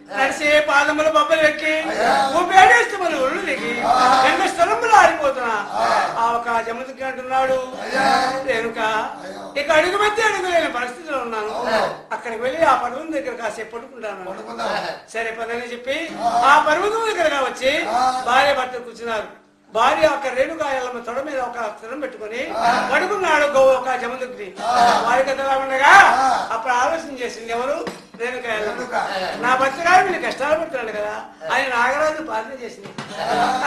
నడిసే పాదములు బొబ్బలు ఎక్కి ఉపేడేస్తే మన ఒళ్ళు దిగి రెండు స్థలంలో ఆరిపోతున్నా ఆ ఒక జమదుకి అంటున్నాడు రేణుక ఇక అడుగు మధ్య అడుగు లేని పరిస్థితిలో ఉన్నాను అక్కడికి వెళ్ళి ఆ పర్వతం దగ్గర కాసేపు పడుకుంటాను పడుకుందాం. సరే పదని చెప్పి ఆ పర్వతం దగ్గరగా వచ్చి భార్య భర్త కూర్చున్నారు భార్య ఒక రేణుకాయలమ్మ తొడ మీద ఒక స్థిరం పెట్టుకుని పడుకున్నాడు గో ఒక జమదుగ్ని వారి కథలా ఉండగా అప్పుడు ఆలోచన చేసింది ఎవరు రేణుకాయలమ్మ రేణుక. నా భర్త గారు వీళ్ళు కష్టాలు పడుతున్నాడు కదా ఆయన నాగరాజు ప్రార్థన చేసింది